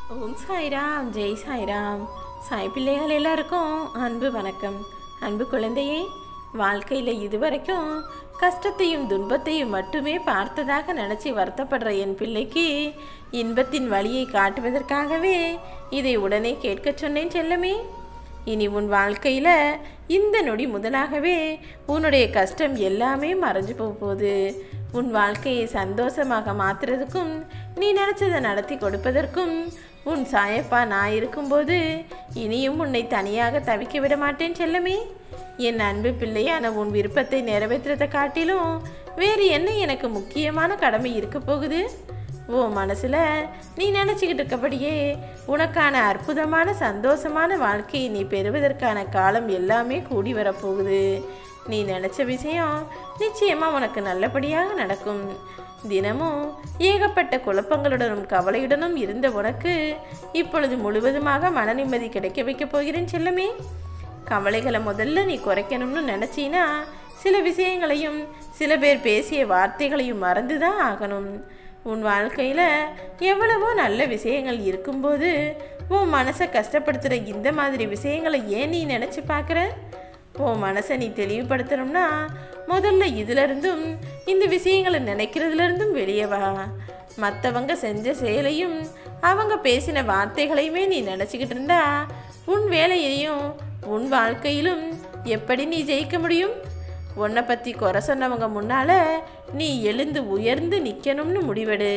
ஓம் சாய்ராம் ஜெய் சாய்ராம் சாய் பிள்ளைகள் எல்லாருக்கும் அன்பு வணக்கம் அன்பு குழந்தையே வாழ்க்கையில் இதுவரைக்கும் கஷ்டத்தையும் துன்பத்தையும் மட்டுமே பார்த்ததாக நினச்சி வருத்தப்படுற என் பிள்ளைக்கு இன்பத்தின் வழியை காட்டுவதற்காகவே இதை உடனே கேட்கச் சொன்னேன் செல்லமே இனி உன் வாழ்க்கையில் இந்த நொடி முதலாகவே உன்னுடைய கஷ்டம் எல்லாமே மறைஞ்சு போக போகுது உன் வாழ்க்கையை சந்தோஷமாக மாற்றுறதுக்கும் நீ நினச்சதை நடத்தி கொடுப்பதற்கும் உன் சாயப்பா நான் இருக்கும்போது இனியும் உன்னை தனியாக தவிக்க விட மாட்டேன் செல்லமே என் அன்பு பிள்ளையான உன் விருப்பத்தை நிறைவேற்றுறதை காட்டிலும் வேறு என்ன எனக்கு முக்கியமான கடமை இருக்க போகுது ஓ மனசுல நீ நினச்சிக்கிட்டு இருக்கபடியே உனக்கான அற்புதமான சந்தோஷமான வாழ்க்கையை நீ பெறுவதற்கான காலம் எல்லாமே கூடி வரப்போகுது நீ நினச்ச விஷயம் நிச்சயமாக உனக்கு நல்லபடியாக நடக்கும் தினமும் ஏகப்பட்ட குழப்பங்களுடனும் கவலையுடனும் இருந்த உனக்கு இப்பொழுது முழுவதுமாக மன நிம்மதி கிடைக்க வைக்கப் போகிறேன் செல்லமே கவலைகளை முதல்ல நீ குறைக்கணும்னு நினச்சினா சில விஷயங்களையும் சில பேர் பேசிய வார்த்தைகளையும் மறந்து தான் ஆகணும் உன் வாழ்க்கையில் எவ்வளவோ நல்ல விஷயங்கள் இருக்கும்போது உன் மனசை கஷ்டப்படுத்துகிற இந்த மாதிரி விஷயங்களை ஏன் நீ நினச்சி பார்க்குற உன் மனசை நீ தெளிவுபடுத்தணும்னா முதல்ல இதிலிருந்தும் இந்த விஷயங்களை நினைக்கிறதுலேருந்தும் வெளியே வா மற்றவங்க செஞ்ச செயலையும் அவங்க பேசின வார்த்தைகளையுமே நீ நினச்சிக்கிட்டு இருந்தா உன் வேலையையும் உன் வாழ்க்கையிலும் எப்படி நீ ஜெயிக்க முடியும் உன்னை பற்றி குறை சொன்னவங்க முன்னால் நீ எழுந்து உயர்ந்து நிற்கணும்னு முடிவெடு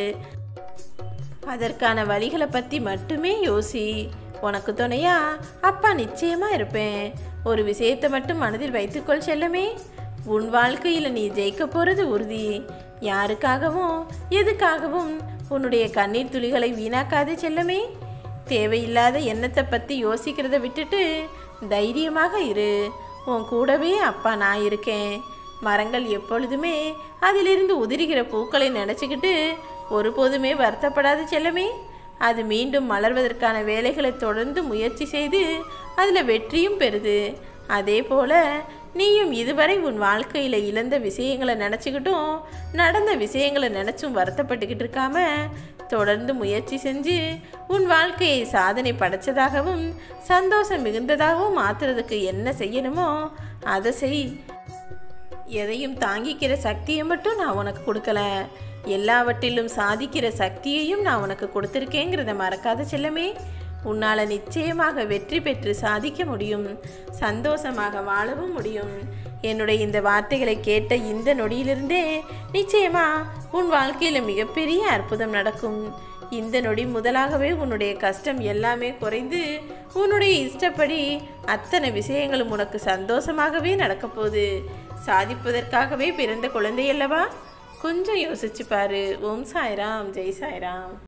அதற்கான வழிகளை பற்றி மட்டுமே யோசி உனக்கு துணையா அப்பா நிச்சயமா இருப்பேன் ஒரு விஷயத்தை மட்டும் மனதில் வைத்துக்கொள் செல்லமே உன் வாழ்க்கையில் நீ ஜெயிக்க போகிறது உறுதி யாருக்காகவும் எதுக்காகவும் உன்னுடைய கண்ணீர் துளிகளை வீணாக்காதே செல்லமே தேவையில்லாத எண்ணத்தை பற்றி யோசிக்கிறத விட்டுட்டு தைரியமாக இரு உன் கூடவே அப்பா நான் இருக்கேன் மரங்கள் எப்பொழுதுமே அதிலிருந்து உதிரிகிற பூக்களை நினச்சிக்கிட்டு ஒருபோதுமே வருத்தப்படாத செல்லமே அது மீண்டும் மலர்வதற்கான வேலைகளை தொடர்ந்து முயற்சி செய்து அதில் வெற்றியும் பெறுது அதே போல் நீயும் இதுவரை உன் வாழ்க்கையில் இழந்த விஷயங்களை நினச்சிக்கிட்டும் நடந்த விஷயங்களை நினச்சும் வருத்தப்பட்டுக்கிட்டு இருக்காம தொடர்ந்து முயற்சி செஞ்சு உன் வாழ்க்கையை சாதனை படைச்சதாகவும் சந்தோஷம் மிகுந்ததாகவும் மாற்றுறதுக்கு என்ன செய்யணுமோ அதை செய் எதையும் தாங்கிக்கிற சக்தியை மட்டும் நான் உனக்கு கொடுக்கல எல்லாவற்றிலும் சாதிக்கிற சக்தியையும் நான் உனக்கு கொடுத்துருக்கேங்கிறத மறக்காத செல்லமே உன்னால் நிச்சயமாக வெற்றி பெற்று சாதிக்க முடியும் சந்தோஷமாக வாழவும் முடியும் என்னுடைய இந்த வார்த்தைகளை கேட்ட இந்த நொடியிலிருந்தே நிச்சயமா உன் வாழ்க்கையில் மிகப்பெரிய அற்புதம் நடக்கும் இந்த நொடி முதலாகவே உன்னுடைய கஷ்டம் எல்லாமே குறைந்து உன்னுடைய இஷ்டப்படி அத்தனை விஷயங்களும் உனக்கு சந்தோஷமாகவே நடக்கப் போகுது சாதிப்பதற்காகவே பிறந்த குழந்தை அல்லவா கொஞ்சம் யோசிச்சு பாரு ஓம் சாய்ராம் ஜெய் சாய்ராம்